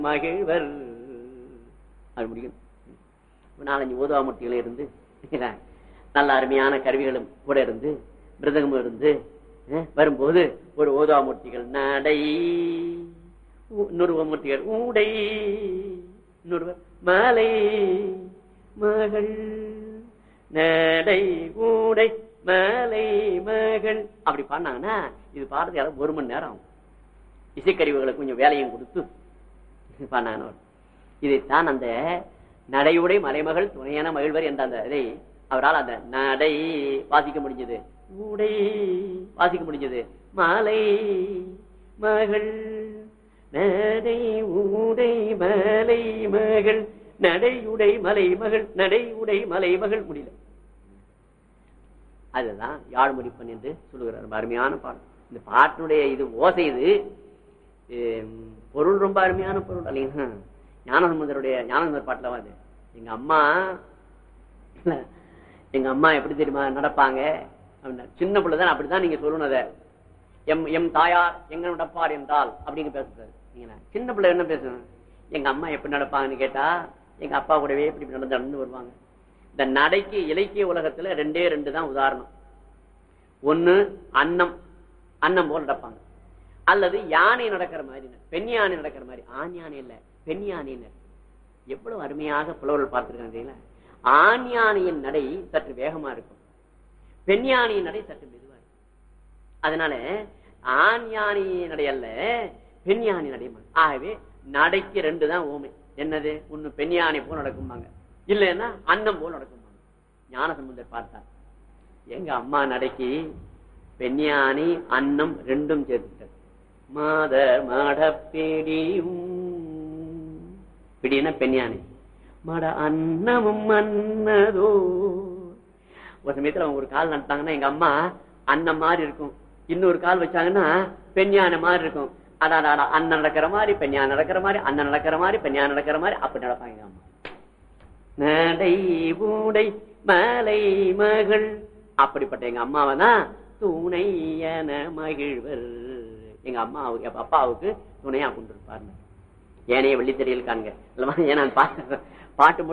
மகிழ்வர் அது முடியும் ஒரு நாலஞ்சு ஓதுவாமூர்த்திகளும் இருந்து நல்ல அருமையான கருவிகளும் கூட இருந்து மிருதகமும் இருந்து அஹ், வரும்போது ஒரு ஓதுவாமூர்த்திகள் நடை ஊ- இன்னொரு மூர்த்திகள் ஊடை இன்னொருவர் மாலை மகள் நடை ஊடை மாலை மகள் அப்படி பாடினாங்கன்னா இது பாடுறது யாரும் ஒரு மணி நேரம் ஆகும் இசைக்கருவிகளுக்கு கொஞ்சம் வேலையும் கொடுத்து பாடினாங்கன்னு வரும். இதைத்தான் அந்த நடையுடை மலைமகள் துணையான மகிழ்வர் என்ற அந்த இதை அவரால் அந்த நடை வாசிக்க முடிஞ்சது உடை வாசிக்க முடிஞ்சது மாலை மகள் நடை உடை மலை மகள் நடையுடை மலை மகள் நடை உடை மலை மகள் முடியல அதுதான் யாழ் முடிப்பன் என்று சொல்லுகிறார் ரொம்ப அருமையான பாடல் இந்த பாட்டினுடைய இது ஓசை இது ஹம், பொருள் ரொம்ப அருமையான பொருள் இல்லைங்களா ஞானசம்பந்தருடைய ஞானசம்பந்தர் பாட்டுல வந்து எங்க அம்மா இல்ல, எங்க அம்மா எப்படி தெரியுமா நடப்பாங்க அப்படின்னா சின்ன பிள்ளைதான் அப்படிதான் நீங்க சொல்லணும் அதை எம் எம் தாயார் எங்க நடப்பார் என்றால் அப்படிங்க பேசுறாரு நீங்க சின்ன பிள்ளை என்ன பேசணும் எங்க அம்மா எப்படி நடப்பாங்கன்னு கேட்டா எங்க அப்பா கூடவே இப்படி இப்படி நடந்து நடந்து வருவாங்க இந்த நடைக்கு இலக்கிய உலகத்துல ரெண்டே ரெண்டு தான் உதாரணம் ஒண்ணு அன்னம் அன்னம் போல் நடப்பாங்க அல்லது யானை நடக்கிற மாதிரி பெண் யானை நடக்கிற மாதிரி ஆண் யானை இல்ல பெண் யானைன்னு எவ்வளவு அருமையாக புலவர்கள் பார்த்திருக்காங்க தெரியுங்களா? ஆண் யானையின் நடை சற்று வேகமா இருக்கும் பெண் யானையின் நடை சற்று மெதுவா இருக்கும் அதனால ஆண் யானை நடை அல்ல பெண் யானை நடை ஆகவே நடைக்கு ரெண்டு தான் ஊமை என்னது ஒண்ணு பெண் யானை போல் நடக்கும்பாங்க இல்லைன்னா அன்னம் போல் நடக்கும்பாங்க ஞானசம்பந்தர் பார்த்தார் எங்க அம்மா நடைக்கு பெண் யானை அன்னம் ரெண்டும் சேர்த்துட்டார் மாத மாட பிடியும் பிடினா பெண் யானை மட அன்னமும் அன்னதோ ஒரு சமயத்துல அவங்க ஒரு கால் நட்டாங்கன்னா எங்க அம்மா அண்ணன் மாதிரி இருக்கும் இன்னொரு கால் வச்சாங்கன்னா பெண் யானை மாதிரி இருக்கும் அடாடா அண்ணன் நடக்கிற மாதிரி பெண் யானை நடக்கிற மாதிரி அண்ணன் நடக்கிற மாதிரி பெண் யானை நடக்கிற மாதிரி அப்படி நடப்பாங்க எங்க அம்மா நடை ஊடை மலை மகள் அப்படிப்பட்ட எங்க அம்மாவை தான் துணை என மகிழ்வர் எங்க அம்மா எங்க அப்பாவுக்கு துணையா கொண்டிருப்பார் ஏனைய வெள்ளித்தறியல் காண்க இல்லவா? ஏன்னா பாட்டு பாட்டு